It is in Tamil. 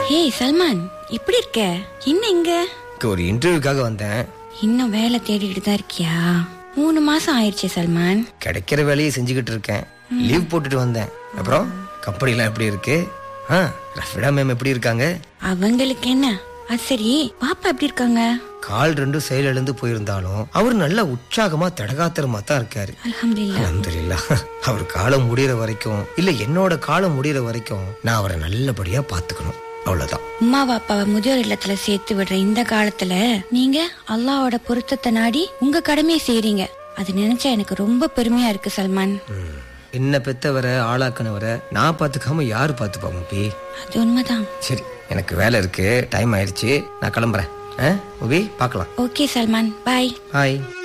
ஏய் சல்மான் எப்படி இருக்க என்ன இங்க இங்க ஒரு இன்டர்வியூக்காக வந்தேன் இன்னும் வேலை தேடிட்டு தான் இருக்கியா மூணு மாசம் ஆயிடுச்சு சல்மான் கிடைக்கிற வேலையை செஞ்சுக்கிட்டு இருக்கேன் லீவ் போட்டுட்டு வந்தேன் அப்புறம் கம்பெனிலாம் எப்படி இருக்கு ஆ ரஃபிடா மேம் எப்படி இருக்காங்க அவங்களுக்கு என்ன அது சரி பாப்பா எப்படி இருக்காங்க கால் ரெண்டும் செயலிழந்து போயிருந்தாலும் அவர் நல்ல உற்சாகமா தடகாத்திரமா தான் இருக்காரு அல்ஹம்துலில்லாஹ் அல்ஹம்துலில்லாஹ் அவர் காலம் முடியற வரைக்கும் இல்ல என்னோட காலம் முடியற வரைக்கும் நான் அவரை நல்லபடியா பாத்துக்கணும் அவ்வளவுதான் உமா பாப்பாவை முதியோர் இல்லத்துல சேர்த்து விடுற இந்த காலத்துல நீங்க அல்லாஹ்வோட பொருத்தத்தை நாடி உங்க கடமையை செய்றீங்க அது நினைச்சா எனக்கு ரொம்ப பெருமையா இருக்கு சல்மான் ம். என்ன பெத்தவரை ஆளாக்குனவரை நான் பாத்துக்காம யாரு பாத்துப்பா முப்பி அது உண்மைதான் சரி எனக்கு வேலை இருக்கு டைம் ஆயிடுச்சு நான் கிளம்புறேன் ஆ? முபி பார்க்கலாம் ஓகே சல்மான் பாய் ஹாய்